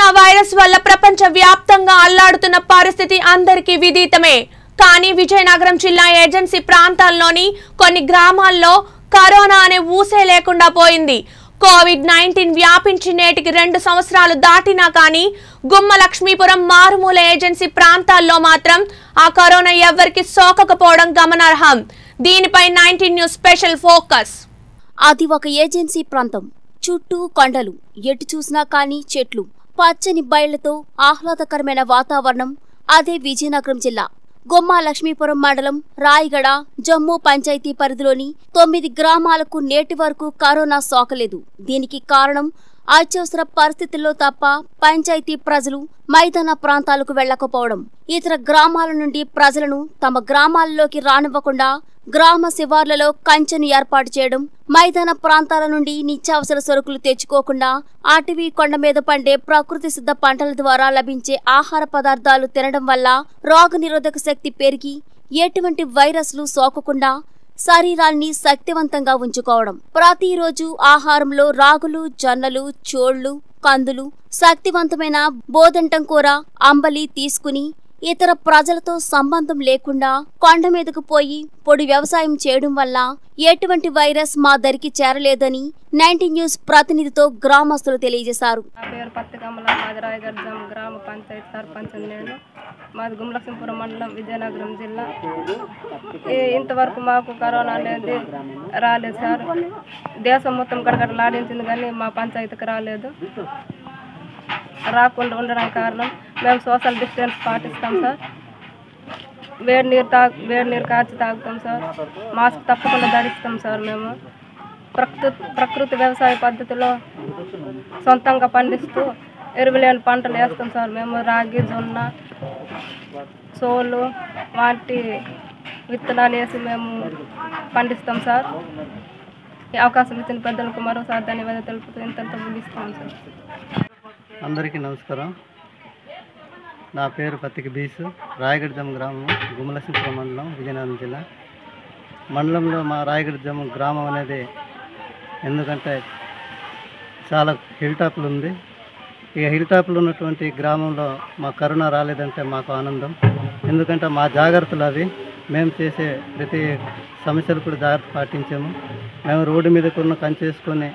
Virus వల్ల ప్రపంచ వ్యాప్తంగా అల్లాడుతున్న పరిస్థితి అందరికీ విదితమే కానీ విజయనగరం జిల్లా ఏజెన్సీ ప్రాంతాల్లోని కొన్ని గ్రామాల్లో కరోనా అనే ఊసే లేకుండా పోయింది కోవిడ్ నైన్టీన్ వ్యాపించి నేటికి రెండు సంవత్సరాలు దాటినా కానీ గుమ్మ లక్ష్మీపురం మారుమూల ఏజెన్సీ ప్రాంతాల్లో మాత్రం ఆ కరోనా ఎవ్వరికి సోకకపోవడం గమనార్హం దీనిపై నైన్టీన్ న్యూస్ స్పెషల్ ఫోకస్ అది ఒక ఏజెన్సీ ప్రాంతం చుట్టూ కొండలు ఎటు చూసినా కానీ చెట్లు పచ్చని బయళ్లతో ఆహ్లాదకరమైన వాతావరణం అదే విజయనగరం జిల్లా గొమ్మ లక్ష్మీపురం మండలం రాయగడ జమ్మూ పంచాయతీ పరిధిలోని తొమ్మిది గ్రామాలకు నేటి వరకు కరోనా సోకలేదు దీనికి కారణం అత్యవసర పరిస్థితుల్లో తప్ప పంచాయతీ ప్రజలు మైదాన ప్రాంతాలకు వెళ్లకపోవడం ఇతర గ్రామాల నుండి ప్రజలను తమ గ్రామాల్లోకి రానివ్వకుండా గ్రామ శివార్లలో కంచెను ఏర్పాటు చేయడం మైదాన ప్రాంతాల నుండి నిత్యావసర సరుకులు తెచ్చుకోకుండా అటవీ కొండ మీద పండే ప్రకృతి సిద్ధ పంటల ద్వారా లభించే ఆహార పదార్థాలు తినడం వల్ల రోగనిరోధక శక్తి పెరిగి ఎటువంటి వైరస్లు సోకకుండా శరీరాన్ని శక్తివంతంగా ఉంచుకోవడం ప్రతిరోజు ఆహారంలో రాగులు జొన్నలు చోళ్లు కందులు శక్తివంతమైన బోదంటం కూర అంబలి తీసుకుని ఇతర ప్రజలతో సంబంధం లేకుండా కొండ మీదకు పోయి పొడి వ్యవసాయం చేయడం వల్ల ఎటువంటి వైరస్ మా దరికి చేరలేదని నైన్టీ న్యూస్ ప్రతినిధితో గ్రామస్తులు తెలియజేశారు నా పేరు పత్తికమ్మల మాది రాయగడ్జం గ్రామ పంచాయతీ సర్పంచ్ నేను మాది గుమలక్ష్మీపురం మండలం విజయనగరం జిల్లా ఈ- ఇంతవరకు మాకు కరోనా అనేది రాలేదు సార్ దేశం మొత్తం గడగడలాడించింది కానీ మా పంచాయతీకి రాలేదు రాకుండా ఉండడానికి కారణం మేము సోషల్ డిస్టెన్స్ పాటిస్తాం సార్ వేడి నీరు తా వేడి నీరు కాచి తాగుతాం సార్ మాస్క్ తప్పకుండా ధరిస్తాం సార్ మేము ప్రకృతి ప్రకృతి వ్యవసాయ పద్ధతిలో సొంతంగా పండిస్తూ ఎరువులేని పంటలు వేస్తాం సార్ మేము రాగి జొన్న సోలు వాటి విత్తనాలు వేసి మేము పండిస్తాం సార్ ఈ అవకాశం ఇచ్చిన పెద్దలకు మరోసారి ధన్యవాదాలు తెలుపుతూ ఇంతంత ముగిస్తాం సార్ అందరికీ నమస్కారం నా పేరు పత్తికి బీసు రాయగడ్జం గ్రామం గుమలసింపురం మండలం విజయనగరం జిల్లా మండలంలో మా రాయగడ్జం గ్రామం అనేది ఎందుకంటే చాలా హిల్ టాప్లు ఉంది ఈ హిల్ టాప్లు ఉన్నటువంటి గ్రామంలో మా కరోనా రాలేదంటే మాకు ఆనందం ఎందుకంటే మా జాగ్రత్తలు అవి మేము చేసే ప్రతి సమస్యలు కూడా జాగ్రత్త పాటించాము మేము రోడ్డు మీద కొన్న కంచేసుకొని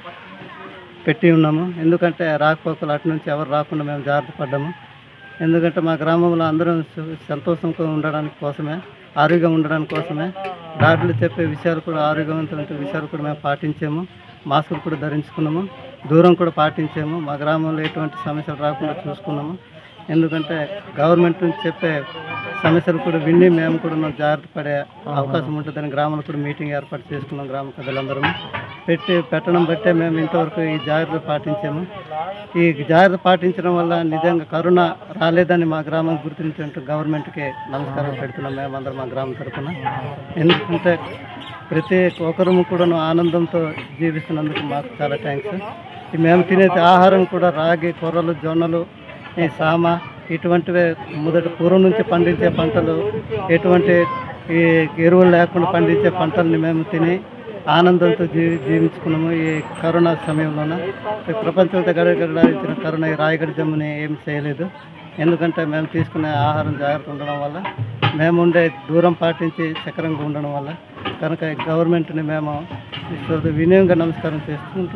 పెట్టి ఉన్నాము ఎందుకంటే రాకపోకలు అటు నుంచి ఎవరు రాకుండా మేము జాగ్రత్త పడ్డాము ఎందుకంటే మా గ్రామంలో అందరం సు- సంతోషంగా ఉండడానికి కోసమే ఆరోగ్యంగా ఉండడానికి కోసమే డాక్టర్లు చెప్పే విషయాలు కూడా ఆరోగ్యవంతమైన విషయాలు కూడా మేము పాటించాము మాస్కులు కూడా ధరించుకున్నాము దూరం కూడా పాటించాము మా గ్రామంలో ఎటువంటి సమస్యలు రాకుండా చూసుకున్నాము ఎందుకంటే గవర్నమెంట్ నుంచి చెప్పే సమస్యలు కూడా విని మేము కూడా మనం జాగ్రత్త పడే అవకాశం ఉంటుందని గ్రామంలో కూడా మీటింగ్ ఏర్పాటు చేసుకున్నాం గ్రామ ప్రజలందరం పెట్టి పెట్టడం బట్టే మేము ఇంతవరకు ఈ జాగ్రత్త పాటించాము ఈ జాగ్రత్త పాటించడం వల్ల నిజంగా కరోనా రాలేదని మా గ్రామం గుర్తించినట్టు గవర్నమెంట్కి నమస్కారం పెడుతున్నాం మేమందరం మా గ్రామం తరఫున ఎందుకంటే ప్రతి ఒక్కరు కూడా ఆనందంతో జీవిస్తున్నందుకు మాకు చాలా థ్యాంక్స్ మేము తినే ఆహారం కూడా రాగి కూరలు జొన్నలు ఈ సామ ఇటువంటివే మొదటి పూర్వం నుంచి పండించే పంటలు ఎటువంటి ఈ ఎరువులు లేకుండా పండించే పంటల్ని మేము తిని ఆనందంతో జీవి జీవించుకున్నాము ఈ కరోనా సమయంలోన ఈ ప్రపంచంతో గడగడలాడించిన కరోనా ఈ రాయగడ జమ్ముని ఏం చేయలేదు ఎందుకంటే మేము తీసుకునే ఆహారం జాగ్రత్త ఉండడం వల్ల మేము ఉండే దూరం పాటించి చక్రంగా ఉండడం వల్ల కనుక గవర్నమెంట్ని మేము వినయంగా నమస్కారం చేసుకుంటూ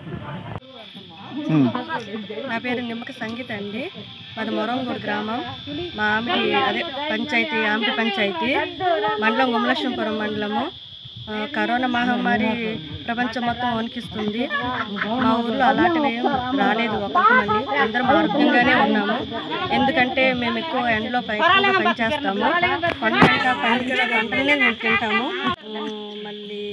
ముగిస్తున్నాం. నా పేరు నిమ్మక సంగీత అండి మాది మొరంగూడు గ్రామం మా ఆమెటి అదే పంచాయతీ ఆమెటి పంచాయతీ మండలం గుమలక్ష్మపురం మండలము ఆ, కరోనా మహమ్మారి ప్రపంచం మొత్తం వణికిస్తుంది మా ఊర్లో అలాంటివి ఏం రాలేదు ఒకరికి మళ్ళీ అందరం ఆరోగ్యంగానే ఉన్నాము ఎందుకంటే మేము ఎక్కువ ఎండలో పై- ఎక్కువగా పనిచేస్తాము పంట పండించే పంటలనే మేము తింటాము ఉమ్, మళ్ళీ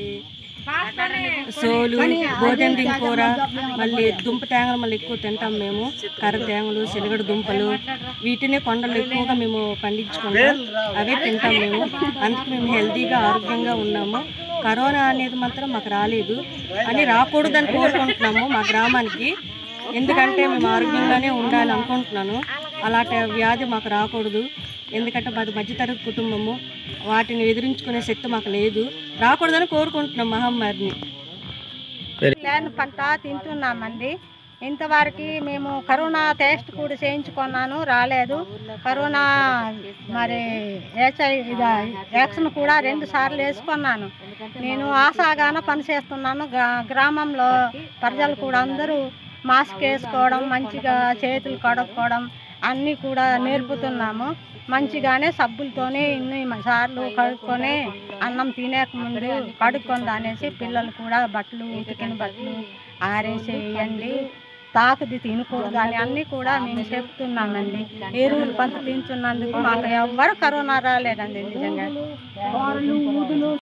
సోలు గోధుమ కూర మళ్ళీ దుంప తేంగలు మళ్ళీ ఎక్కువ తింటాం మేము కర్ర తేంగలు శనగడ దుంపలు వీటిని కొండలు ఎక్కువగా మేము పండించుకుంటాం అవే తింటాం మేము అందుకే మేము హెల్తీగా ఆరోగ్యంగా ఉన్నాము కరోనా అనేది మాత్రం మాకు రాలేదు అని రాకూడదని కోరుకుంటున్నాము మా గ్రామానికి ఎందుకంటే మేము ఆరోగ్యంగానే ఉండాలి అనుకుంటున్నాను అలాంటి వ్యాధి మాకు రాకూడదు ఎందుకంటే మాది మధ్యతరగతి కుటుంబము వాటిని ఎదిరించుకునే శక్తి మాకు లేదు రాకూడదని కోరుకుంటున్నాం మహమ్మారిని లేని పంట తింటున్నామండి ఇంతవరకు మేము కరోనా టెస్ట్ కూడా చేయించుకున్నాను రాలేదు కరోనా మరి హెచ్ఐ వ్యాక్సిన్ కూడా రెండు సార్లు వేసుకున్నాను నేను ఆశాగాన పనిచేస్తున్నాను గ్రా- గ్రామంలో ప్రజలు కూడా అందరూ మాస్క్ వేసుకోవడం మంచిగా చేతులు కడుక్కోవడం అన్నీ కూడా నేర్పుతున్నాము మంచిగానే సబ్బులతోనే ఇన్ని సార్లు కడుక్కొని అన్నం తినేక ముందు కడుక్కుంది అనేసి పిల్లలు కూడా బట్టలు ఉతికిన బట్టలు ఆరేసేయండి తాకుది తినకూడదు అని అన్నీ కూడా మేము చెప్తున్నామండి ఎరువులు పంట తింటున్నందుకు మాకు ఎవ్వరు కరోనా రాలేదండి నిజంగా